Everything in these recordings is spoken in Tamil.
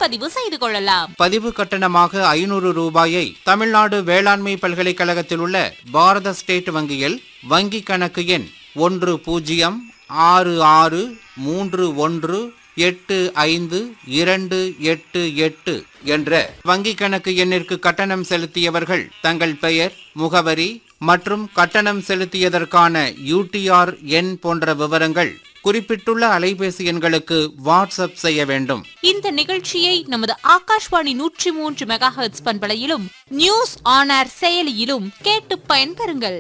முன்பதிவு செய்து கொள்ளலாம் பதிவு கட்டணமாக ஐநூறு ரூபாயை தமிழ்நாடு வேளாண்மை பல்கலைக்கழகத்தில் உள்ள பாரத ஸ்டேட் வங்கியில் வங்கி கணக்கு எண் ஒன்று பூஜ்ஜியம் ஆறு ஆறு மூன்று ஒன்று எட்டு ஐந்து இரண்டு எட்டு எட்டு என்ற வங்கி கணக்கு எண்ணிற்கு கட்டணம் செலுத்தியவர்கள் தங்கள் பெயர் முகவரி மற்றும் கட்டணம் செலுத்தியதற்கான யூடிஆர் எண் போன்ற விவரங்கள் குறிப்பிட்டுள்ள அலைபேசி எண்களுக்கு வாட்ஸ்அப் செய்ய வேண்டும் இந்த நிகழ்ச்சியை நமது ஆகாஷ்வாணி நூற்றி மூன்று மெகா ஹெர்ட்ஸ் பண்பலையிலும் நியூஸ் ஆன் ஏர் செயலியிலும் கேட்டு பயன்பெறுங்கள்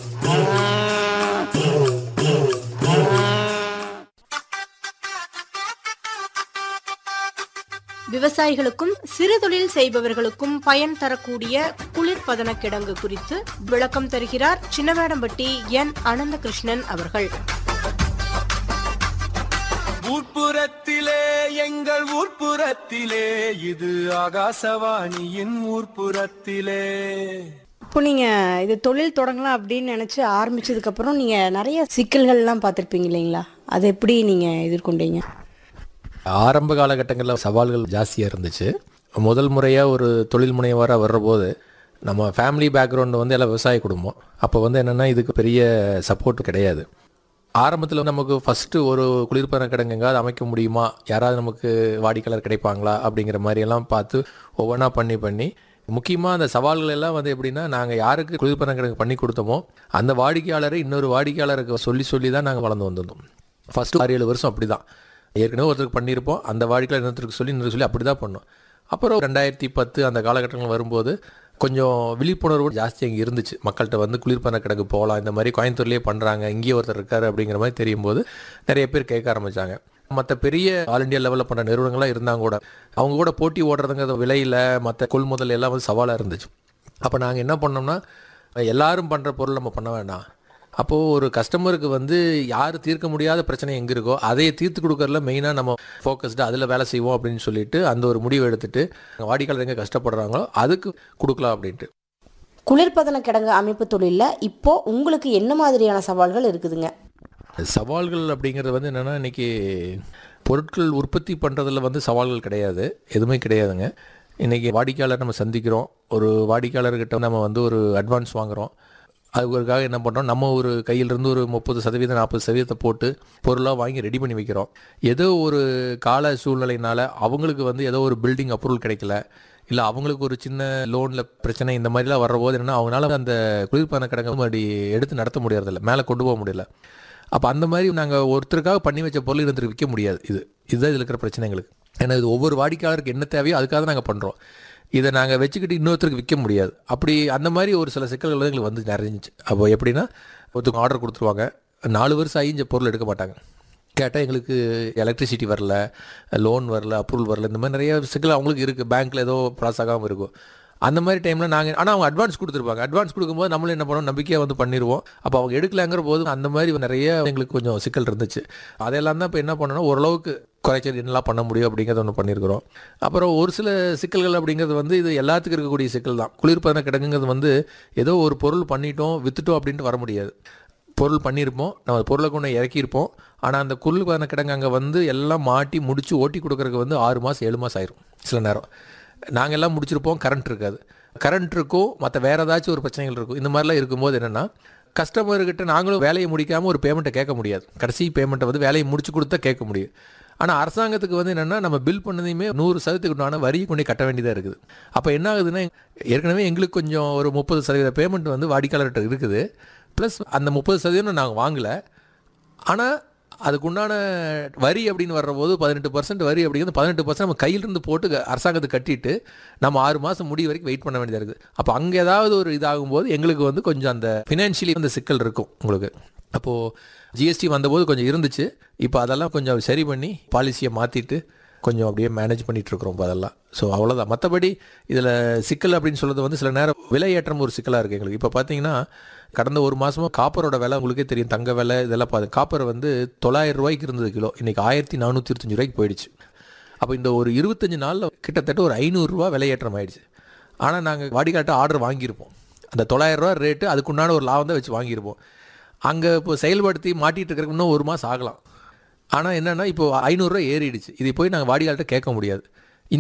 விவசாயிகளுக்கும் சிறு தொழில் செய்பவர்களுக்கும் பயன் தரக்கூடிய குளிர்பதன கிடங்கு குறித்து விளக்கம் தருகிறார் சின்னவேடம்பட்டி என் அனந்தகிருஷ்ணன் அவர்கள் ஊர்ப்புறத்திலே எங்கள் ஊர்ப்புறத்திலே இது ஆகாசவாணியின் ஊர்ப்புறத்திலே இப்போ நீங்க இது தொழில் தொடங்கலாம் அப்படின்னு நினைச்சு ஆரம்பிச்சதுக்கு அப்புறம் நீங்க நிறைய சிக்கல்கள்லாம் பார்த்திருப்பீங்க இல்லைங்களா அதை எப்படி நீங்க எதிர்கொண்டீங்க ஆரம்ப காலகட்டங்களில் சவால்கள் ஜாஸ்தியாக இருந்துச்சு முதல் முறையாக ஒரு தொழில் முனைவராக வர்றபோது நம்ம ஃபேமிலி பேக்ரவுண்டு வந்து எல்லாம் விவசாய குடும்பம் அப்போ வந்து என்னென்னா இதுக்கு பெரிய சப்போர்ட் கிடையாது ஆரம்பத்தில் நமக்கு ஃபஸ்ட்டு ஒரு குளிர்பதன கிடங்கு எங்காவது அமைக்க முடியுமா யாராவது நமக்கு வாடிக்கையாளர் கிடைப்பாங்களா அப்படிங்கிற மாதிரியெல்லாம் பார்த்து ஒவ்வொன்றா பண்ணி பண்ணி முக்கியமாக அந்த சவால்கள் எல்லாம் வந்து எப்படின்னா நாங்கள் யாருக்கு குளிர்பதன கிடங்கு பண்ணி கொடுத்தோமோ அந்த வாடிக்கையாளரை இன்னொரு வாடிக்கையாளருக்கு சொல்லி சொல்லி தான் நாங்கள் வளர்ந்து வந்திருந்தோம் ஃபஸ்ட்டு ஆறு ஏழு வருஷம் அப்படி தான் ஏற்கனவே ஒருத்தருக்கு பண்ணியிருப்போம் அந்த வாடிக்கையாளர் இன்னொருத்தருக்கு சொல்லி இன்னொரு சொல்லி அப்படி தான் பண்ணோம் அப்புறம் ரெண்டாயிரத்தி பத்து அந்த காலகட்டங்கள் வரும்போது கொஞ்சம் விழிப்புணர்வு ஜாஸ்தி அங்கே இருந்துச்சு மக்கள்கிட்ட வந்து குளிர்பதன கிடங்கு போகலாம் இந்த மாதிரி கோயம்புத்தூர்லேயே பண்ணுறாங்க இங்கேயே ஒருத்தர் இருக்காரு அப்படிங்கிற மாதிரி தெரியும் போது நிறைய பேர் கேட்க ஆரம்பித்தாங்க மற்ற பெரிய ஆல் இண்டியா லெவலில் பண்ணுற நிறுவனங்களாக இருந்தாங்க கூட அவங்க கூட போட்டி ஓடுறதுங்க விலையில் மற்ற கொள்முதல் எல்லாம் வந்து சவாலாக இருந்துச்சு அப்போ நாங்கள் என்ன பண்ணோம்னா எல்லாரும் பண்ணுற பொருள் நம்ம பண்ண வேண்டாம் அப்போது ஒரு கஸ்டமருக்கு வந்து யார் தீர்க்க முடியாத பிரச்சனை எங்கே இருக்கோ அதையே தீர்த்து கொடுக்கறதுல மெயினாக நம்ம ஃபோக்கஸ்டு அதில் வேலை செய்வோம் அப்படின்னு சொல்லிட்டு அந்த ஒரு முடிவு எடுத்துட்டு வாடிக்கையாளர் எங்கே கஷ்டப்படுறாங்களோ அதுக்கு கொடுக்கலாம் அப்படின்ட்டு குளிர்பதன கிடங்கு அமைப்பு தொழிலில் இப்போ உங்களுக்கு என்ன மாதிரியான சவால்கள் இருக்குதுங்க சவால்கள் அப்படிங்கிறது வந்து என்னென்னா இன்றைக்கி பொருட்கள் உற்பத்தி பண்ணுறதுல வந்து சவால்கள் கிடையாது எதுவுமே கிடையாதுங்க இன்றைக்கி வாடிக்கையாளர் நம்ம சந்திக்கிறோம் ஒரு வாடிக்கையாளர்கிட்ட நம்ம வந்து ஒரு அட்வான்ஸ் வாங்குகிறோம் அதுக்காக என்ன பண்ணுறோம் நம்ம ஒரு கையிலிருந்து ஒரு முப்பது சதவீதம் நாற்பது சதவீதத்தை போட்டு பொருளாக வாங்கி ரெடி பண்ணி வைக்கிறோம் ஏதோ ஒரு கால சூழ்நிலையினால அவங்களுக்கு வந்து ஏதோ ஒரு பில்டிங் அப்ரூவல் கிடைக்கல இல்லை அவங்களுக்கு ஒரு சின்ன லோனில் பிரச்சனை இந்த மாதிரிலாம் வர்றபோது என்னன்னா அவங்களால அந்த குளிர்பான கிடங்கு மறுபடி எடுத்து நடத்த முடியறதில்ல மேலே கொண்டு போக முடியல அப்போ அந்த மாதிரி நாங்கள் ஒருத்தருக்காக பண்ணி வச்ச பொருள் இருந்துட்டு விற்க முடியாது இது இதுதான் இதில் இருக்கிற பிரச்சனை எங்களுக்கு ஏன்னா இது ஒவ்வொரு வாடிக்கையாளருக்கு என்ன தேவையோ அதுக்காக தான் நாங்கள் பண்ணுறோம் இதை நாங்கள் வச்சுக்கிட்டு இன்னொருத்தருக்கு விற்க முடியாது அப்படி அந்த மாதிரி ஒரு சில சிக்கல்கள் வந்து எங்களுக்கு வந்து நிறைஞ்சிச்சு அப்போ எப்படின்னா ஒருத்தவங்க ஆர்டர் கொடுத்துருவாங்க நாலு வருஷம் ஆகி இந்த பொருள் எடுக்க மாட்டாங்க கேட்டால் எங்களுக்கு எலக்ட்ரிசிட்டி வரல லோன் வரல அப்ரூவல் வரல இந்த மாதிரி நிறைய சிக்கல் அவங்களுக்கு இருக்குது பேங்க்கில் ஏதோ ப்ராஸ் ஆகாமல் இருக்கும் அந்த மாதிரி டைமில் நாங்கள் ஆனால் அவங்க அட்வான்ஸ் கொடுத்துருப்பாங்க அட்வான்ஸ் கொடுக்கும்போது நம்மளும் என்ன பண்ணோம் நம்பிக்கையாக வந்து பண்ணிடுவோம் அப்போ அவங்க எடுக்கலாங்கிற போது அந்த மாதிரி நிறைய எங்களுக்கு கொஞ்சம் சிக்கல் இருந்துச்சு அதெல்லாம் தான் இப்போ என்ன பண்ணணும் ஓரளவுக்கு குறைச்சல் என்னெல்லாம் பண்ண முடியும் அப்படிங்கிறத ஒன்று பண்ணியிருக்கிறோம் அப்புறம் ஒரு சில சிக்கல்கள் அப்படிங்கிறது வந்து இது எல்லாத்துக்கும் இருக்கக்கூடிய சிக்கல் தான் குளிர்பதன கிடங்குங்கிறது வந்து ஏதோ ஒரு பொருள் பண்ணிட்டோம் வித்துட்டோம் அப்படின்ட்டு வர முடியாது பொருள் பண்ணியிருப்போம் நம்ம அந்த பொருளை கொண்டு இறக்கியிருப்போம் ஆனால் அந்த குளிர்பதன கிடங்கு அங்கே வந்து எல்லாம் மாட்டி முடித்து ஓட்டி கொடுக்கறதுக்கு வந்து ஆறு மாதம் ஏழு மாதம் ஆயிரும் சில நேரம் நாங்கள் எல்லாம் முடிச்சிருப்போம் கரண்ட் இருக்காது கரண்ட் இருக்கும் மற்ற வேறு ஏதாச்சும் ஒரு பிரச்சனைகள் இருக்கும் இந்த மாதிரிலாம் இருக்கும்போது என்னென்னா கஸ்டமர்கிட்ட நாங்களும் வேலையை முடிக்காமல் ஒரு பேமெண்ட்டை கேட்க முடியாது கடைசி பேமெண்ட்டை வந்து வேலையை முடிச்சு கொடுத்தா கேட்க முடியும் ஆனால் அரசாங்கத்துக்கு வந்து என்னென்னா நம்ம பில் பண்ணதையுமே நூறு சதவீதத்துக்கு உண்டான வரி கொண்டு கட்ட வேண்டியதாக இருக்குது அப்போ என்ன ஆகுதுன்னா ஏற்கனவே எங்களுக்கு கொஞ்சம் ஒரு முப்பது சதவீத பேமெண்ட் வந்து வாடிக்கையாளர்கிட்ட இருக்குது ப்ளஸ் அந்த முப்பது சதவீதம் நாங்கள் வாங்கலை ஆனால் அதுக்குண்டான வரி அப்படின்னு வர்றபோது பதினெட்டு பர்சன்ட் வரி அப்படிங்கிறது பதினெட்டு பர்சன்ட் நம்ம கையிலிருந்து போட்டு க- அரசாங்கத்துக்கு கட்டிட்டு நம்ம ஆறு மாதம் முடி வரைக்கும் வெயிட் பண்ண வேண்டியதாக இருக்குது அப்போ அங்கே ஏதாவது ஒரு இதாகும்போது எங்களுக்கு வந்து கொஞ்சம் அந்த ஃபினான்ஷியலி வந்து சிக்கல் இருக்கும் உங்களுக்கு அப்போது ஜிஎஸ்டி வந்தபோது கொஞ்சம் இருந்துச்சு இப்போ அதெல்லாம் கொஞ்சம் சரி பண்ணி பாலிசியை மாற்றிட்டு கொஞ்சம் அப்படியே மேனேஜ் பண்ணிட்டு இருக்கிறோம் இப்போ அதெல்லாம் ஸோ அவ்வளோதான் மற்றபடி இதில் சிக்கல் அப்படின்னு சொல்றது வந்து சில நேரம் விலையேற்றம் ஒரு சிக்கலாக இருக்குது எங்களுக்கு இப்போ பார்த்தீங்கன்னா கடந்த ஒரு மாதமாக காப்பரோட விலை உங்களுக்கே தெரியும் தங்க விலை இதெல்லாம் பார்த்து காப்பர் வந்து தொள்ளாயிரம் ரூபாய்க்கு இருந்தது கிலோ இன்றைக்கி ஆயிரத்தி நானூற்றி இருபத்தஞ்சு ரூபாய்க்கு போயிடுச்சு அப்போ இந்த ஒரு இருபத்தஞ்சு நாளில் கிட்டத்தட்ட ஒரு ஐநூறுரூவா விலையேற்றம் ஆயிடுச்சு ஆனால் நாங்கள் வாடிக்கையாட்ட ஆர்டர் வாங்கியிருப்போம் அந்த தொள்ளாயிரம் ரூபா ரேட்டு அதுக்குண்டான ஒரு லாபம் தான் வச்சு வாங்கியிருப்போம் அங்கே இப்போ செயல்படுத்தி மாட்டிகிட்டு இருக்கிறதுக்கு இன்னும் ஒரு மாதம் ஆகலாம் ஆனால் என்னென்னா இப்போ ஐநூறுரூவா ஏறிடுச்சு இது போய் நாங்கள் வாடிக்கையாள்கிட்ட கேட்க முடியாது